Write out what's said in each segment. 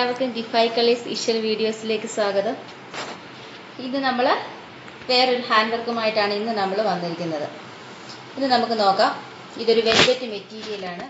എല്ലാവർക്കും defy colours ഇഷ്യൽ വീഡിയോസിലേക്ക് സ്വാഗതം ഇത് നമ്മൾ വേറൊരു ഹാൻഡ് വർക്കുമായിട്ടാണ് ഇന്ന് നമ്മൾ വന്നിരിക്കുന്നത് ഇത് നമുക്ക് നോക്കാം ഇതൊരു വെൽവെറ്റ് മെറ്റീരിയലാണ്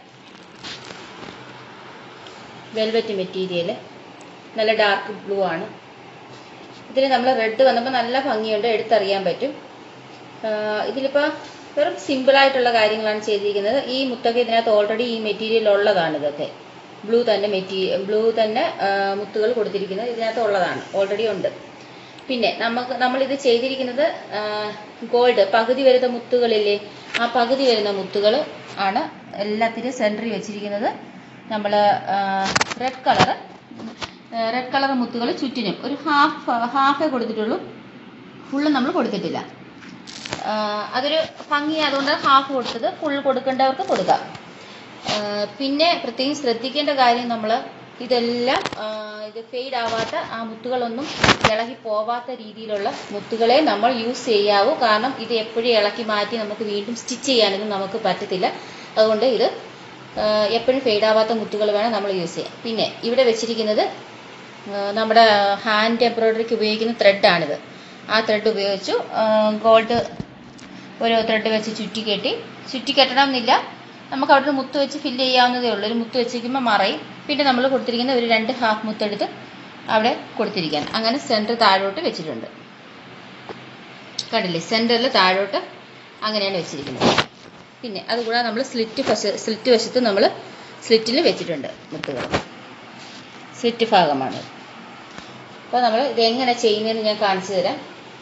വെൽവെറ്റ് മെറ്റീരിയൽ നല്ല ഡാർക്ക് ബ്ലൂ ആണ് ഇതിൽ നമ്മൾ റെഡ് വന്നപ്പോൾ നല്ല ഭംഗിയുണ്ട് എടുത്തറിയാൻ പറ്റും ഇതിലിപ്പോൾ വെറും സിമ്പിളായിട്ടുള്ള കാര്യങ്ങളാണ് ചെയ്തിരിക്കുന്നത് ഈ മുത്തൊക്കെ ഇതിനകത്ത് ഓൾറെഡി ഈ മെറ്റീരിയൽ ഉള്ളതാണ് ഇതൊക്കെ ബ്ലൂ തന്നെ മെറ്റീരിയൽ ബ്ലൂ തന്നെ മുത്തുകൾ കൊടുത്തിരിക്കുന്നത് ഇതിനകത്ത് ഉള്ളതാണ് ഓൾറെഡി ഉണ്ട് പിന്നെ നമുക്ക് നമ്മളിത് ചെയ്തിരിക്കുന്നത് ഗോൾഡ് പകുതി വരുന്ന മുത്തുകളില്ലേ ആ പകുതി വരുന്ന മുത്തുകൾ ആണ് എല്ലാത്തിനും സെൻറ്ററിൽ വെച്ചിരിക്കുന്നത് നമ്മൾ റെഡ് കളർ റെഡ് കളർ മുത്തുകൾ ചുറ്റിനും ഒരു ഹാഫ് ഹാഫേ കൊടുത്തിട്ടുള്ളൂ ഫുള്ള് നമ്മൾ കൊടുത്തിട്ടില്ല അതൊരു ഭംഗി അതുകൊണ്ട് ഹാഫ് കൊടുത്തത് ഫുൾ കൊടുക്കേണ്ടവർക്ക് കൊടുക്കാം പിന്നെ പ്രത്യേകം ശ്രദ്ധിക്കേണ്ട കാര്യം നമ്മൾ ഇതെല്ലാം ഇത് ഫെയ്ഡ് ആവാത്ത ആ മുത്തുകളൊന്നും ഇളകി പോവാത്ത രീതിയിലുള്ള മുത്തുകളെ നമ്മൾ യൂസ് ചെയ്യാവൂ കാരണം ഇത് എപ്പോഴും ഇളക്കി മാറ്റി നമുക്ക് വീണ്ടും സ്റ്റിച്ച് ചെയ്യാനൊന്നും നമുക്ക് പറ്റത്തില്ല അതുകൊണ്ട് ഇത് എപ്പോഴും ഫെയ്ഡ് ആവാത്ത മുത്തുകൾ വേണം നമ്മൾ യൂസ് ചെയ്യാൻ പിന്നെ ഇവിടെ വെച്ചിരിക്കുന്നത് നമ്മുടെ ഹാൻഡ് എംബ്രോയ്ഡറിക്ക് ഉപയോഗിക്കുന്ന ത്രെഡാണിത് ആ ത്രെഡ് ഉപയോഗിച്ചു ഗോൾഡ് ഒരു ത്രെഡ് വെച്ച് ചുറ്റി കെട്ടി ചുറ്റി കെട്ടണം എന്നില്ല നമുക്ക് അവിടെ ഒരു മുത്ത് വെച്ച് ഫില്ല് ചെയ്യാവുന്നതേ ഉള്ളൂ ഒരു മുത്ത് വെച്ചിരിക്കുമ്പോൾ മറയും പിന്നെ നമ്മൾ കൊടുത്തിരിക്കുന്ന ഒരു രണ്ട് ഹാഫ് മുത്തെടുത്ത് അവിടെ കൊടുത്തിരിക്കാൻ അങ്ങനെ സെൻറ്റർ താഴോട്ട് വെച്ചിട്ടുണ്ട് കണ്ടില്ലേ സെൻറ്ററിൽ താഴോട്ട് അങ്ങനെയാണ് വെച്ചിരിക്കുന്നത് പിന്നെ അതുകൂടാതെ നമ്മൾ സ്ലിറ്റ് വശ സ്ലിറ്റ് വശത്ത് നമ്മൾ സ്ലിറ്റിൽ വെച്ചിട്ടുണ്ട് മുത്തുകൾ സ്ലിറ്റ് ഭാഗമാണ് അപ്പോൾ നമ്മൾ ഇത് എങ്ങനെ ചെയ്യുന്നതെന്ന് ഞാൻ കാണിച്ചു തരാം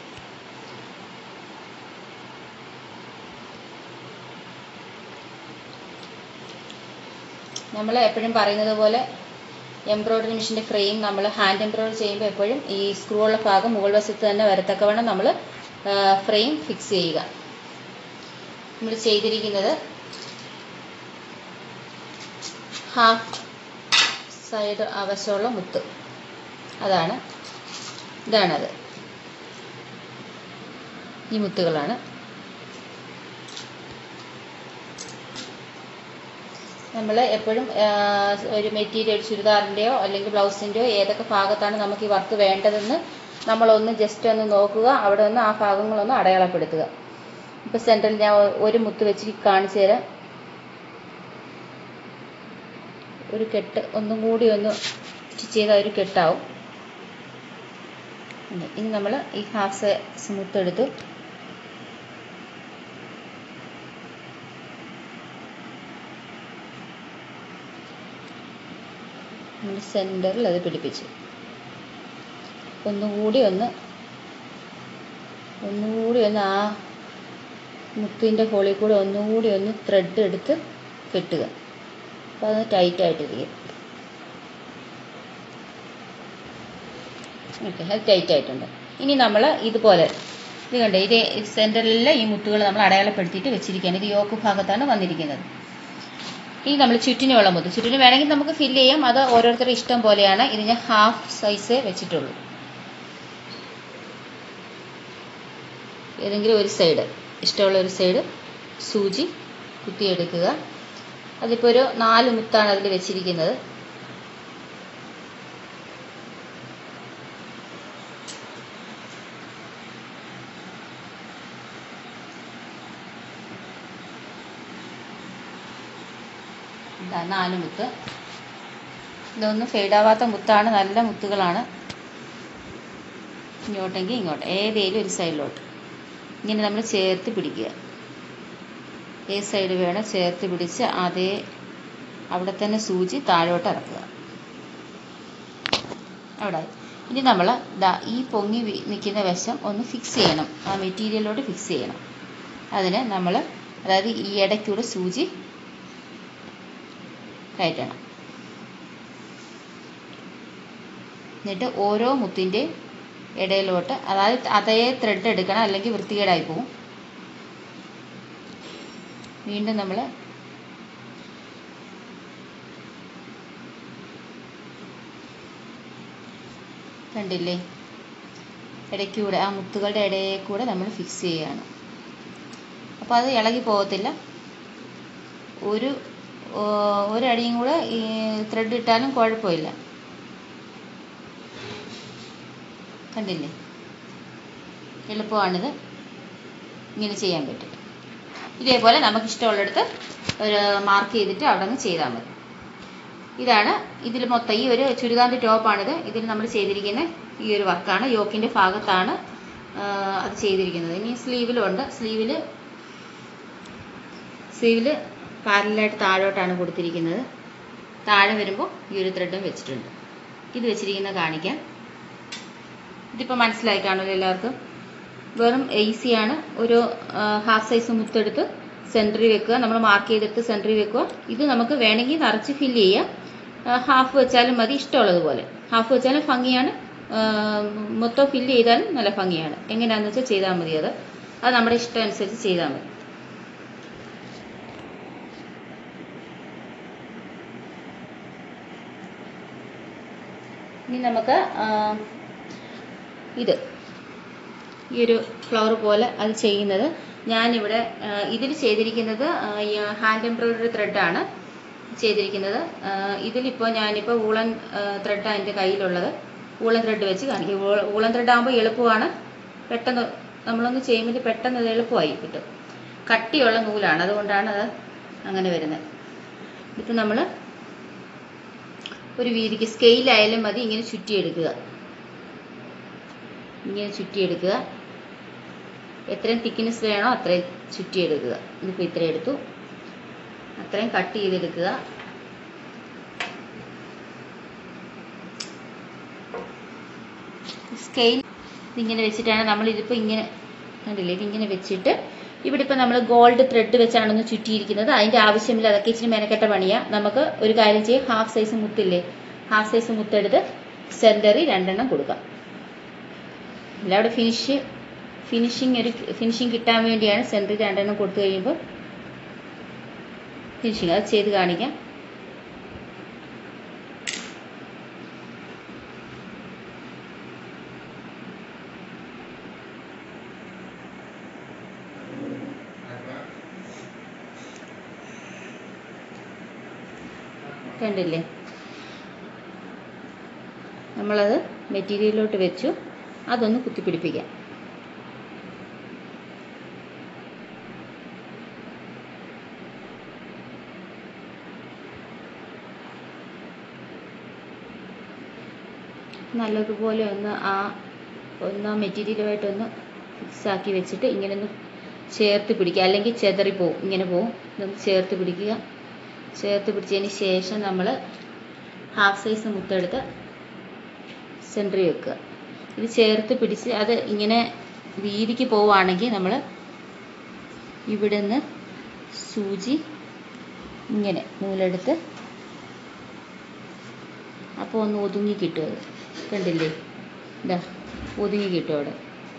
നമ്മൾ എപ്പോഴും പറയുന്നത് പോലെ എംബ്രോയ്ഡറി മെഷീൻ്റെ ഫ്രെയിം നമ്മൾ ഹാൻഡ് എംബ്രോയ്ഡറി ചെയ്യുമ്പോൾ എപ്പോഴും ഈ സ്ക്രൂ ഉള്ള ഭാഗം മുകൾ വശത്ത് തന്നെ വരത്തക്കവണ്ണം നമ്മൾ ഫ്രെയിം ഫിക്സ് ചെയ്യുക നമ്മൾ ചെയ്തിരിക്കുന്നത് ഹാഫ് സൈഡ് ആവശ്യമുള്ള മുത്ത് അതാണ് ഇതാണത് ഈ മുത്തുകളാണ് നമ്മൾ എപ്പോഴും ഒരു മെറ്റീരിയൽ ചുരിദാറിൻ്റെയോ അല്ലെങ്കിൽ ബ്ലൗസിൻ്റെയോ ഏതൊക്കെ ഭാഗത്താണ് നമുക്ക് ഈ വർക്ക് വേണ്ടതെന്ന് നമ്മളൊന്ന് ജസ്റ്റ് ഒന്ന് നോക്കുക അവിടെ ഒന്ന് ആ ഭാഗങ്ങളൊന്ന് അടയാളപ്പെടുത്തുക ഇപ്പോൾ സെൻറ്ററിൽ ഞാൻ ഒരു മുത്ത് വെച്ച് കാണിച്ചു തരാം ഒരു കെട്ട് ഒന്നും കൂടി ഒന്ന് സ്റ്റിച്ച് ചെയ്ത ഒരു കെട്ടാവും ഇനി നമ്മൾ ഈ ഹാഫ് സ്മൂത്ത് എടുത്തു നമ്മൾ സെൻറ്ററിൽ അത് പിടിപ്പിച്ചു ഒന്നുകൂടി ഒന്ന് ഒന്നുകൂടി ഒന്ന് ആ മുത്തിൻ്റെ ഹോളിൽ കൂടെ ഒന്നുകൂടി ഒന്ന് ത്രെഡ് എടുത്ത് കെട്ടുക അപ്പോൾ അത് ടൈറ്റായിട്ടിരിക്കും ഓക്കെ അത് ടൈറ്റ് ആയിട്ടുണ്ട് ഇനി നമ്മൾ ഇതുപോലെ ഇത് കണ്ടേ ഇത് സെൻറ്ററിലെ ഈ മുത്തുകൾ നമ്മൾ അടയാളപ്പെടുത്തിയിട്ട് വെച്ചിരിക്കുകയാണ് ഇത് യോക്ക് ഭാഗത്താണ് വന്നിരിക്കുന്നത് ഇനി നമ്മൾ ചുറ്റിനുള്ള മുത്ത് ചുറ്റിന് വേണമെങ്കിൽ നമുക്ക് ഫില്ല് ചെയ്യാം അത് ഓരോരുത്തരുടെ ഇഷ്ടം പോലെയാണ് ഇത് ഞാൻ ഹാഫ് സൈസേ വെച്ചിട്ടുള്ളൂ ഏതെങ്കിലും ഒരു സൈഡ് ഇഷ്ടമുള്ള ഒരു സൈഡ് സൂചി കുത്തിയെടുക്കുക അതിപ്പോൾ ഒരു നാല് മുത്താണ് അതിൽ വെച്ചിരിക്കുന്നത് ഇതാ നാല് മുത്ത് ഇതൊന്നും ഫെയ്ഡാവാത്ത മുത്താണ് നല്ല മുത്തുകളാണ് ഇങ്ങോട്ടെങ്കിൽ ഇങ്ങോട്ട് ഏതേലും ഒരു സൈഡിലോട്ട് ഇങ്ങനെ നമ്മൾ ചേർത്ത് പിടിക്കുക ഏത് സൈഡ് വേണം ചേർത്ത് പിടിച്ച് അതേ അവിടെ തന്നെ സൂചി താഴോട്ട് ഇറക്കുക അവിടെ ഇനി നമ്മൾ ദാ ഈ പൊങ്ങി നിൽക്കുന്ന വശം ഒന്ന് ഫിക്സ് ചെയ്യണം ആ മെറ്റീരിയലിലോട്ട് ഫിക്സ് ചെയ്യണം അതിന് നമ്മൾ അതായത് ഈ ഇടയ്ക്കൂടെ സൂചി കയറ്റണം എന്നിട്ട് ഓരോ മുത്തിൻ്റെ ഇടയിലോട്ട് അതായത് അതേ ത്രെഡ് എടുക്കണം അല്ലെങ്കിൽ വൃത്തികേടായി പോവും വീണ്ടും നമ്മൾ കണ്ടില്ലേ ഇടയ്ക്കൂടെ ആ മുത്തുകളുടെ ഇടയിൽ കൂടെ നമ്മൾ ഫിക്സ് ചെയ്യുകയാണ് അപ്പോൾ അത് ഇളകി പോകത്തില്ല ഒരു ഒരടിയും കൂടെ ഈ ത്രെഡ് ഇട്ടാലും കുഴപ്പമില്ല കണ്ടില്ലേ എളുപ്പമാണിത് ഇങ്ങനെ ചെയ്യാൻ പറ്റും ഇതേപോലെ നമുക്ക് ഇഷ്ടമുള്ളിടത്ത് ഒരു മാർക്ക് ചെയ്തിട്ട് അവിടെ നിന്ന് ചെയ്താൽ മതി ഇതാണ് ഇതിൽ മൊത്തം ഈ ഒരു ചുരിദാറിൻ്റെ ടോപ്പാണിത് ഇതിൽ നമ്മൾ ചെയ്തിരിക്കുന്ന ഈ ഒരു വർക്കാണ് യോക്കിൻ്റെ ഭാഗത്താണ് ആ, അത് ചെയ്തിരിക്കുന്നത് ഇനി സ്ലീവിലും ഉണ്ട് സ്ലീവിൽ സ്ലീവിൽ പാരലായിട്ട് താഴോട്ടാണ് കൊടുത്തിരിക്കുന്നത് താഴെ വരുമ്പോൾ ഈ ഒരു ത്രെഡും വെച്ചിട്ടുണ്ട് ഇത് വെച്ചിരിക്കുന്നത് കാണിക്കാം ഇതിപ്പോൾ മനസ്സിലായി കാണുമല്ലോ എല്ലാവർക്കും വെറും ഈസിയാണ് ഒരു ഹാഫ് സൈസ് മുത്തെടുത്ത് സെൻറ്ററിൽ വെക്കുക നമ്മൾ മാർക്ക് ചെയ്തെടുത്ത് സെൻറ്ററിൽ വെക്കുക ഇത് നമുക്ക് വേണമെങ്കിൽ നിറച്ച് ഫില്ല് ചെയ്യാം ഹാഫ് വെച്ചാലും മതി ഇഷ്ടമുള്ളതുപോലെ ഹാഫ് വെച്ചാലും ഭംഗിയാണ് ആ, മൊത്തം ഫില്ല് ചെയ്താലും നല്ല ഭംഗിയാണ് എങ്ങനെയാണെന്ന് വെച്ചാൽ ചെയ്താൽ മതി അത് അത് നമ്മുടെ ഇഷ്ടം അനുസരിച്ച് ചെയ്താൽ മതി ഇനി നമുക്ക് ആ, ഇത് ഈ ഒരു ഫ്ലവർ പോലെ അത് ചെയ്യുന്നത് ഞാനിവിടെ ഇതിൽ ചെയ്തിരിക്കുന്നത് ഹാൻഡ് എംബ്രോയിഡറി ത്രെഡാണ് ചെയ്തിരിക്കുന്നത് ആ, ഇതിലിപ്പോൾ ഞാനിപ്പോൾ വൂളൻ ത്രെഡാണ് എൻ്റെ കയ്യിലുള്ളത് വൂളൻ ത്രെഡ് വെച്ച് കാണിക്കും വൂ- വൂളൻ ത്രെഡ് ആകുമ്പോൾ എളുപ്പമാണ് പെട്ടെന്ന് നമ്മളൊന്ന് ചെയ്യുമ്പോൾ പെട്ടെന്ന് അത് എളുപ്പമായി കിട്ടും കട്ടിയുള്ള നൂലാണ് അതുകൊണ്ടാണ് അത് അങ്ങനെ വരുന്നത് ഇതിപ്പോൾ നമ്മൾ ഒരു വീതിക്ക് സ്കെയിലായാലും മതി ഇങ്ങനെ ചുറ്റിയെടുക്കുക ഇങ്ങനെ ചുറ്റിയെടുക്കുക എത്രയും തിക്നെസ് വേണോ അത്രയും ചുറ്റിയെടുക്കുക ഇതിപ്പോൾ ഇത്രയും എടുത്തു അത്രയും കട്ട് ചെയ്തെടുക്കുക സ്കെയിൽ ഇതിങ്ങനെ വെച്ചിട്ടാണ് നമ്മൾ ഇതിപ്പോൾ ഇങ്ങനെ കണ്ടില്ലേ ഇതിങ്ങനെ വെച്ചിട്ട് ഇവിടെ ഇപ്പം നമ്മൾ ഗോൾഡ് ത്രെഡ് വെച്ചാണെന്ന് ചുറ്റിയിരിക്കുന്നത് അതിൻ്റെ ആവശ്യമില്ല അതൊക്കെ ഇച്ചിരി മെനക്കെട്ട പണിയാ നമുക്ക് ഒരു കാര്യം ചെയ്യാം ഹാഫ് സൈസ് മുത്തില്ലേ ഹാഫ് സൈസ് മുത്തെടുത്ത് സെൻറ്ററിൽ രണ്ടെണ്ണം കൊടുക്കാം അല്ല അവിടെ ഫിനിഷ് ഫിനിഷിങ് ഒരു ഫിനിഷിങ് കിട്ടാൻ വേണ്ടിയാണ് സെൻറ്ററിൽ രണ്ടെണ്ണം കൊടുത്തു കഴിയുമ്പോൾ ഫിനിഷിങ് അത് ചെയ്ത് കാണിക്കാം കണ്ടില്ലേ നമ്മളത് മെറ്റീരിയലിലോട്ട് വെച്ചു അതൊന്ന് കുത്തിപ്പിടിപ്പിക്കാം നല്ലതുപോലെ ഒന്ന് ആ ഒന്ന് ആ മെറ്റീരിയലുമായിട്ടൊന്ന് ഫിക്സ് ആക്കി വെച്ചിട്ട് ഇങ്ങനെ ഒന്ന് ചേർത്ത് പിടിക്കുക അല്ലെങ്കിൽ ചെതറി പോവും ഇങ്ങനെ പോവും ഇതൊന്ന് ചേർത്ത് പിടിക്കുക ചേർത്ത് പിടിച്ചതിന് ശേഷം നമ്മൾ ഹാഫ് സൈസ് മുത്തെടുത്ത് സെൻറ്ററിൽ വെക്കുക ഇത് ചേർത്ത് പിടിച്ച് അത് ഇങ്ങനെ വീതിക്ക് പോവുകയാണെങ്കിൽ നമ്മൾ ഇവിടെ നിന്ന് സൂചി ഇങ്ങനെ നൂലെടുത്ത് അപ്പോൾ ഒന്ന് ഒതുങ്ങി കിട്ടും അത് കണ്ടില്ലേ ഇതാ ഒതുങ്ങി കിട്ടും അവിടെ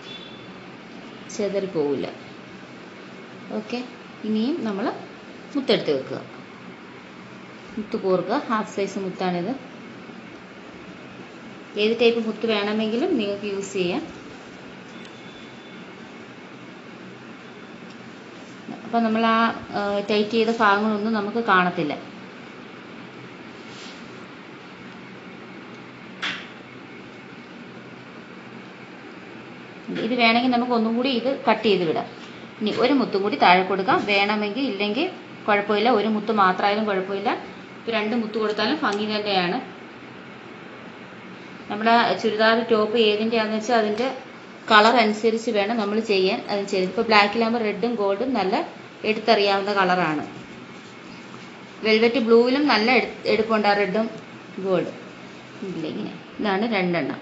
ചെതറി പോവില്ല ഓക്കെ ഇനിയും നമ്മൾ മുത്തെടുത്ത് വെക്കുക മുത്ത് കോർക്കുക ഹാഫ് സൈസ് മുത്താണിത് ഏത് ടൈപ്പ് മുത്ത് വേണമെങ്കിലും നിങ്ങൾക്ക് യൂസ് ചെയ്യാം അപ്പം നമ്മൾ ആ ടൈറ്റ് ചെയ്ത ഭാഗങ്ങളൊന്നും നമുക്ക് കാണത്തില്ല ഇത് വേണമെങ്കിൽ നമുക്ക് ഒന്നും കൂടി ഇത് കട്ട് ചെയ്ത് വിടാം ഇനി ഒരു മുത്തും കൂടി താഴെ കൊടുക്കാം വേണമെങ്കിൽ ഇല്ലെങ്കിൽ കുഴപ്പമില്ല ഒരു മുത്ത് മാത്രമായാലും കുഴപ്പമില്ല ഇപ്പോൾ രണ്ട് മുത്ത് കൊടുത്താലും ഭംഗി തന്നെയാണ് നമ്മുടെ ചുരിദാർ ടോപ്പ് ഏതിൻ്റെയാണെന്ന് വെച്ചാൽ അതിൻ്റെ കളർ അനുസരിച്ച് വേണം നമ്മൾ ചെയ്യാൻ അത് ചെയ്ത് ഇപ്പോൾ ബ്ലാക്കിലാകുമ്പോൾ റെഡും ഗോൾഡും നല്ല എടുത്തറിയാവുന്ന കളറാണ് വെൽവെറ്റ് ബ്ലൂവിലും നല്ല എടു എടുപ്പുണ്ട് ആ റെഡും ഗോൾഡ് ഇല്ല ഇങ്ങനെ ഇതാണ് രണ്ടെണ്ണം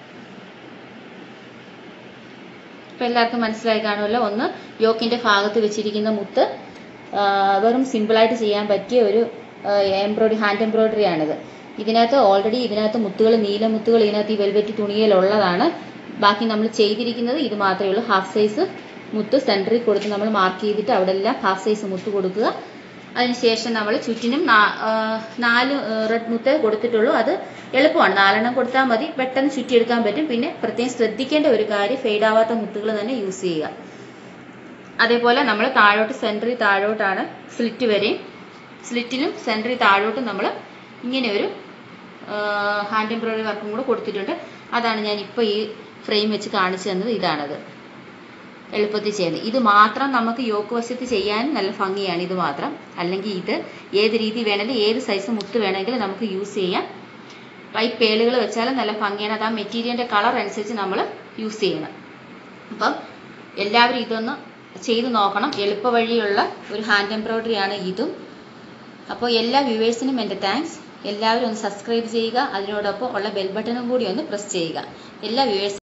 ഇപ്പം എല്ലാവർക്കും മനസ്സിലായി കാണുമല്ലോ ഒന്ന് യോക്കിൻ്റെ ഭാഗത്ത് വെച്ചിരിക്കുന്ന മുത്ത് ആ, വെറും സിമ്പിളായിട്ട് ചെയ്യാൻ പറ്റിയ ഒരു എംബ്രോയിഡറി ഹാൻഡ് എംബ്രോയിഡറി ആണിത് ഇതിനകത്ത് ഓൾറെഡി ഇതിനകത്ത് മുത്തുകൾ നീല മുത്തുകൾ ഇതിനകത്ത് ഈ വെൽവെറ്റ് തുണിയിലുള്ളതാണ് ബാക്കി നമ്മൾ ചെയ്തിരിക്കുന്നത് ഇത് മാത്രമേ ഉള്ളൂ ഹാഫ് സൈസ് മുത്ത് സെൻറ്ററിൽ കൊടുത്ത് നമ്മൾ മാർക്ക് ചെയ്തിട്ട് അവിടെ എല്ലാം ഹാഫ് സൈസ് മുത്ത് കൊടുക്കുക അതിനുശേഷം നമ്മൾ ചുറ്റിനും നാ- ആ, നാല് റെഡ് മുത്തേ കൊടുത്തിട്ടുള്ളൂ അത് എളുപ്പമാണ് നാലെണ്ണം കൊടുത്താൽ മതി പെട്ടെന്ന് ചുറ്റിയെടുക്കാൻ പറ്റും പിന്നെ പ്രത്യേകം ശ്രദ്ധിക്കേണ്ട ഒരു കാര്യം ഫെയ്ഡ് ആവാത്ത മുത്തുകൾ തന്നെ യൂസ് ചെയ്യുക അതേപോലെ നമ്മൾ താഴോട്ട് സെൻറ്ററിൽ താഴോട്ടാണ് സ്ലിറ്റ് വരെയും സ്ലിറ്റിലും സെൻറ്ററിൽ താഴോട്ടും നമ്മൾ ഇങ്ങനെ ഒരു ഹാൻഡ് എംബ്രോയിഡറി വർക്കും കൂടെ കൊടുത്തിട്ടുണ്ട് അതാണ് ഞാൻ ഇപ്പോൾ ഈ ഫ്രെയിം വെച്ച് കാണിച്ചു തന്നത് ഇതാണത് എളുപ്പത്തിൽ ചെയ്യുന്നത് ഇത് മാത്രം നമുക്ക് യോക്ക് വശത്ത് ചെയ്യാൻ നല്ല ഭംഗിയാണ് ഇത് മാത്രം അല്ലെങ്കിൽ ഇത് ഏത് രീതി വേണമെങ്കിലും ഏത് സൈസ് മുത്ത് വേണമെങ്കിലും നമുക്ക് യൂസ് ചെയ്യാം ഈ പേളുകൾ വെച്ചാലും നല്ല ഭംഗിയാണ് അത് ആ മെറ്റീരിയലിൻ്റെ കളർ അനുസരിച്ച് നമ്മൾ യൂസ് ചെയ്യണം അപ്പം എല്ലാവരും ഇതൊന്ന് ചെയ്ത് നോക്കണം എളുപ്പ വഴിയുള്ള ഒരു ഹാൻഡ് എംബ്രോയ്ഡറി ആണ് ഇതും അപ്പോൾ എല്ലാ വ്യൂവേഴ്സിനും എൻ്റെ താങ്ക്സ് എല്ലാവരും ഒന്ന് സബ്സ്ക്രൈബ് ചെയ്യുക അതിനോടൊപ്പം ഉള്ള ബെൽ ബട്ടണും കൂടി ഒന്ന് പ്രസ് ചെയ്യുക എല്ലാ വ്യൂവേഴ്സ്